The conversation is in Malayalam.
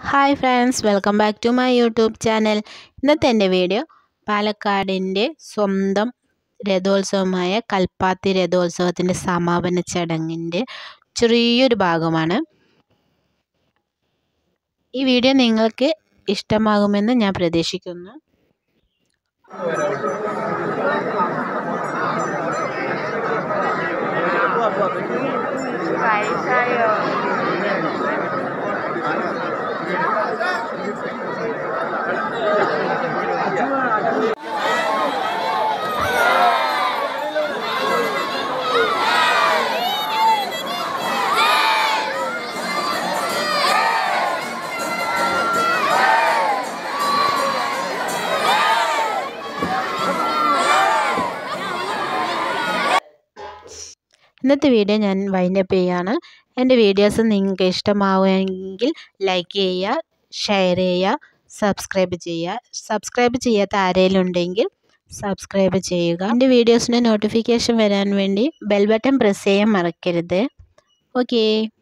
hi friends welcome back to my YouTube channel ഇന്നത്തെ എൻ്റെ വീഡിയോ പാലക്കാടിൻ്റെ സ്വന്തം രഥോത്സവമായ കൽപ്പാത്തി രഥോത്സവത്തിൻ്റെ സമാപന ചടങ്ങിൻ്റെ ചെറിയൊരു ഭാഗമാണ് ഈ വീഡിയോ നിങ്ങൾക്ക് ഇഷ്ടമാകുമെന്ന് ഞാൻ പ്രതീക്ഷിക്കുന്നു ഇന്നത്തെ വീഡിയോ ഞാൻ വൈൻഡപ്പ് ചെയ്യുകയാണ് എൻ്റെ വീഡിയോസ് നിങ്ങൾക്ക് ഇഷ്ടമാവുമെങ്കിൽ ലൈക്ക് ചെയ്യുക ഷെയർ ചെയ്യുക സബ്സ്ക്രൈബ് ചെയ്യുക സബ്സ്ക്രൈബ് ചെയ്യാത്ത ആരെങ്കിലും ഉണ്ടെങ്കിൽ സബ്സ്ക്രൈബ് ചെയ്യുക എൻ്റെ വീഡിയോസിൻ്റെ നോട്ടിഫിക്കേഷൻ വരാൻ വേണ്ടി ബെൽ ബട്ടൺ പ്രസ് ചെയ്യാൻ മറക്കരുത് ഓക്കേ